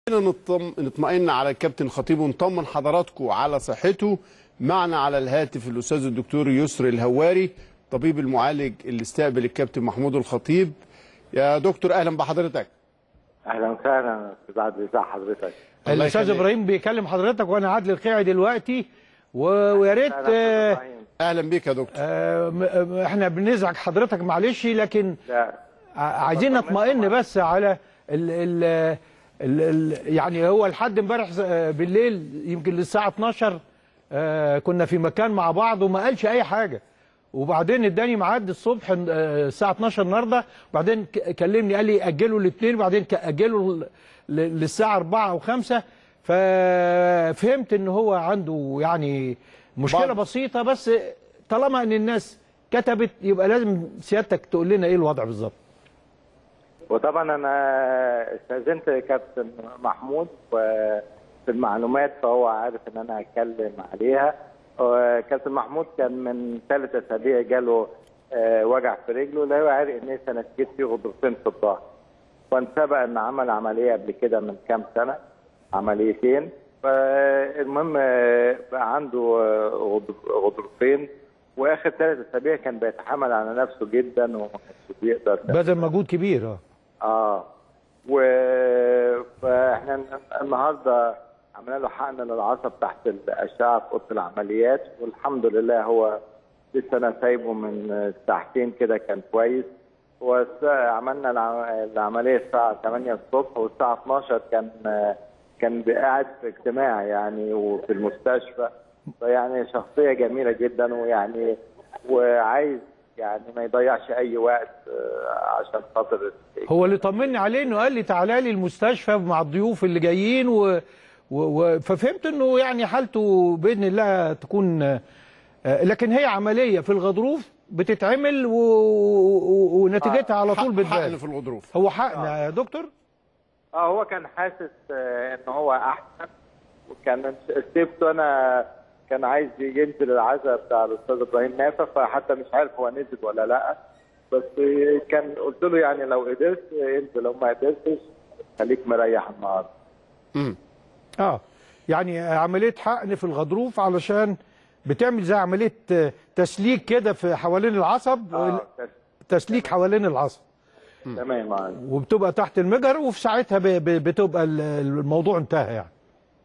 نطم... نطمئن على الكابتن خطيب ونطمن حضراتكم على صحته معنا على الهاتف الاستاذ الدكتور يسري الهواري طبيب المعالج اللي استقبل الكابتن محمود الخطيب يا دكتور اهلا بحضرتك اهلا وسهلا استاذ عادل ازي حضرتك الله الاستاذ يخليك. ابراهيم بيكلم حضرتك وانا عادل القيعي دلوقتي و- ويا ريت أهلا آه، أستاذ إبراهيم. اهلا بيك يا دكتور آه، م- م- احنا بنزعج حضرتك معلش لكن لا ع- عايزين نطمئن بس على ال ال ال ال يعني هو لحد امبارح آه، بالليل يمكن للساعه 12 آه، كنا في مكان مع بعض وما قالش اي حاجه وبعدين اداني ميعاد الصبح آه، الساعه 12 النهارده وبعدين ك- كلمني قال لي اجله الاثنين وبعدين ك- اجله ل- ل- للساعه 4 او 5 ففهمت ان هو عنده يعني مشكله بعض- بسيطه بس طالما ان الناس كتبت يبقى لازم سيادتك تقول لنا ايه الوضع بالظبط وطبعا انا استاذنت كابتن محمود وفي المعلومات فهو عارف ان انا هتكلم عليها آه، كابتن محمود كان من ثلاث اسابيع جاله آه، وجع في رجله لا يعرق ان سنتيت فيه غضروفين في الظهر وان سبق ان عمل عمليه قبل كده من كام سنه عمليتين فالمهم آه، بقى عنده آه، غض- غضروفين واخر ثلاث اسابيع كان بيتحمل على نفسه جدا وما كانش بيقدر بذل مجهود كبير اه اه و فاحنا النهارده عملنا له حقن للعصب تحت الاشعه في اوضه العمليات والحمد لله هو لسه انا سايبه من ساعتين كده كان كويس وعملنا الع- العمليه الساعه 8 الصبح والساعه 12 كان كان قاعد في اجتماع يعني وفي المستشفى فيعني شخصيه جميله جدا ويعني وعايز يعني ما يضيعش اي وقت آه، عشان خاطر هو اللي طمني عليه انه قال لي تعالى لي المستشفى مع الضيوف اللي جايين و... و... و... ففهمت انه يعني حالته باذن الله تكون آه، لكن هي عمليه في الغضروف بتتعمل و... و... ونتيجتها على طول حقن بتبان في الغضروف هو حقن يا دكتور اه هو كان حاسس آه، ان هو احسن وكان سيبته انا كان عايز ينزل العزاء بتاع الاستاذ ابراهيم نافع فحتى مش عارف هو نزل ولا لا بس آه، كان قلت له يعني لو قدرت آه، انزل لو ما قدرتش خليك مريح النهارده مم. اه يعني عمليه حقن في الغضروف علشان بتعمل زي عمليه آه، تسليك كده في حوالين العصب اه تسليك حوالين العصب تمام معاذ. وبتبقى تحت المجهر وفي ساعتها ب... ب... بتبقى ال- الموضوع انتهى يعني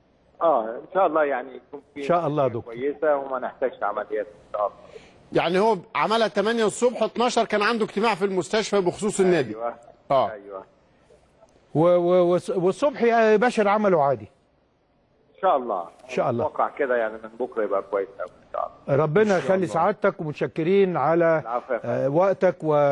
اه ان شاء الله يعني يكون في إن شاء الله يا دكتور. كويسه وما نحتاجش عمليات ان شاء الله يعني هو عملها 8 الصبح 12 كان عنده اجتماع في المستشفى بخصوص النادي ايوه اه ايوه و... و... والص- والصبح يا باشا عمله عادي ان شاء الله إن شاء الله. اتوقع كده يعني من بكره يبقى كويس قوي ان شاء الله ربنا يخلي سعادتك ومتشكرين على العفو يا فندم. آه، وقتك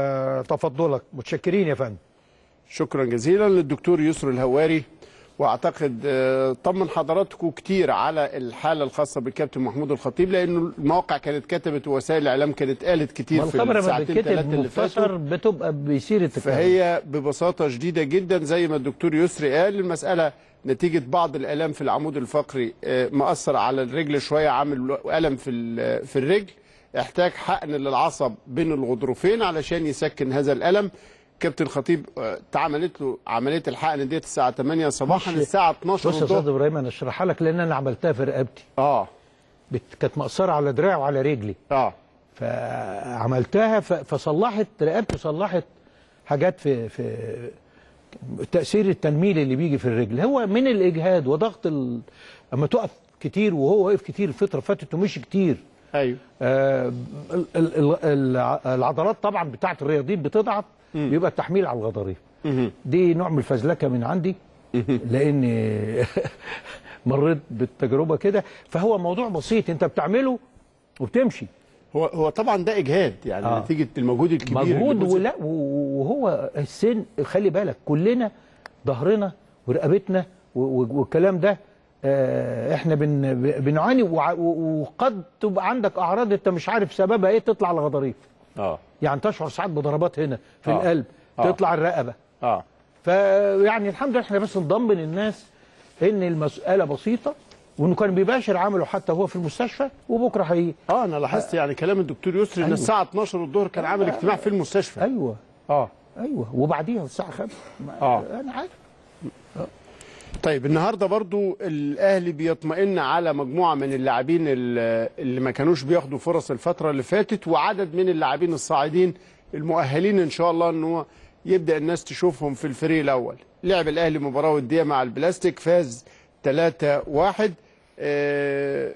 وتفضلك متشكرين يا فندم شكرا جزيلا للدكتور يسر الهواري واعتقد آه، طمن حضراتكم كتير على الحاله الخاصه بالكابتن محمود الخطيب لانه المواقع كانت كتبت ووسائل الاعلام كانت قالت كتير في الخبر لما الساعتين بيتكتب ثلاثه اللي فاتوا مختصر بتبقى بيصير التكلم فهي ببساطة شديدة جدا زي ما الدكتور يسري قال المسألة نتيجة بعض الآلام في العمود الفقري آه، مأثر على الرجل شوية عامل ألم في ال- في الرجل احتاج حقن للعصب بين الغضروفين علشان يسكن هذا الألم كابتن خطيب آه، اتعملت له عملية الحقن ديت الساعة 8 صباحا مش- الساعة 12 بص يا استاذ الظهر ابراهيم انا اشرحها لك لان انا عملتها في رقبتي اه بت... كانت مقصره على دراعي وعلى رجلي اه فعملتها ف... فصلحت رقبتي صلحت حاجات في في تاثير التنميل اللي بيجي في الرجل هو من الاجهاد وضغط ال... اما تقف كتير وهو واقف كتير الفتره فاتت ومشي كتير ايوه آه، ال- ال- ال- الع- العضلات طبعا بتاعت الرياضيين بتضعف بيبقى التحميل على الغضاريف دي نوع من الفزلكه من عندي لان مريت بالتجربه كده فهو موضوع بسيط انت بتعمله وبتمشي هو هو طبعا ده اجهاد يعني آه. نتيجه المجهود الكبير اللي مجهود بذل. ولا وهو السن خلي بالك كلنا ظهرنا ورقبتنا و- و- والكلام ده آه، احنا بن بنعاني وع- و- وقد تبقى عندك اعراض انت مش عارف سببها ايه تطلع على الغضاريف اه يعني تشعر ساعات بضربات هنا في آه. القلب آه. تطلع الرقبه اه فيعني الحمد لله احنا بس نطمن الناس ان المساله بسيطه وانه كان بيباشر عمله حتى هو في المستشفى وبكره هي اه انا لاحظت يعني كلام الدكتور يسري ان أيوة. الساعه 12 الظهر كان عامل اجتماع في المستشفى ايوه اه ايوه وبعديها الساعه 5 آه. انا عارف طيب النهارده برضو الاهلي بيطمئن على مجموعه من اللاعبين ال- اللي ما كانوش بياخدوا فرص الفتره اللي فاتت وعدد من اللاعبين الصاعدين المؤهلين ان شاء الله ان هو يبدا الناس تشوفهم في الفريق الاول لعب الاهلي مباراه وديه مع البلاستيك فاز 3-1 آه،